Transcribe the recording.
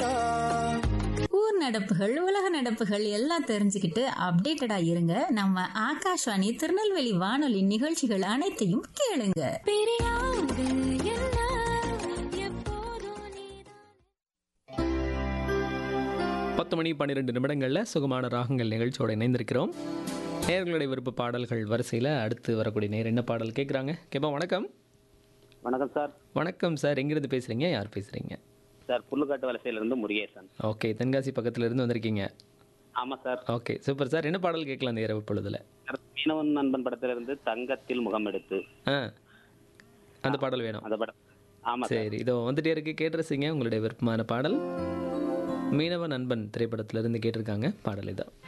ஊர் நடப்புகள் உலக நடப்புகள் எல்லாம் தெரிஞ்சுக்கிட்டு அப்டேட்டடா இருங்க நம்ம ஆகாஷ்வாணி திருநெல்வேலி வானொலி நிகழ்ச்சிகள் அனைத்தையும் கேளுங்க பத்து மணி பன்னிரெண்டு நிமிடங்களில் சுகமான ராகங்கள் நிகழ்ச்சியோட இணைந்திருக்கிறோம் நேர்களுடைய விருப்ப பாடல்கள் வரிசையில் அடுத்து வரக்கூடிய நேர் என்ன பாடல் கேட்குறாங்க கேப்பா வணக்கம் வணக்கம் சார் வணக்கம் சார் எங்கேருந்து பேசுகிறீங்க யார் பேசுகிறீங்க சார் புல்லுக்காட்டு வலசையிலிருந்து முருகேசன் ஓகே தென்காசி பக்கத்துல இருந்து வந்திருக்கீங்க ஆமாம் சார் ஓகே சூப்பர் சார் என்ன பாடல் கேட்கலாம் இந்த இரவு பொழுதுல சார், மீனவன் நண்பன் படத்திலிருந்து தங்கத்தில் முகம் எடுத்து ஆ அந்த பாடல் வேணும் அந்த படம் ஆமாம் சார் சரி இதோ வந்துட்டே இருக்கு கேட்டுருசிங்க உங்களுடைய விருப்பமான பாடல் மீனவ நண்பன் திரைப்படத்திலிருந்து கேட்டிருக்காங்க பாடல் இதோ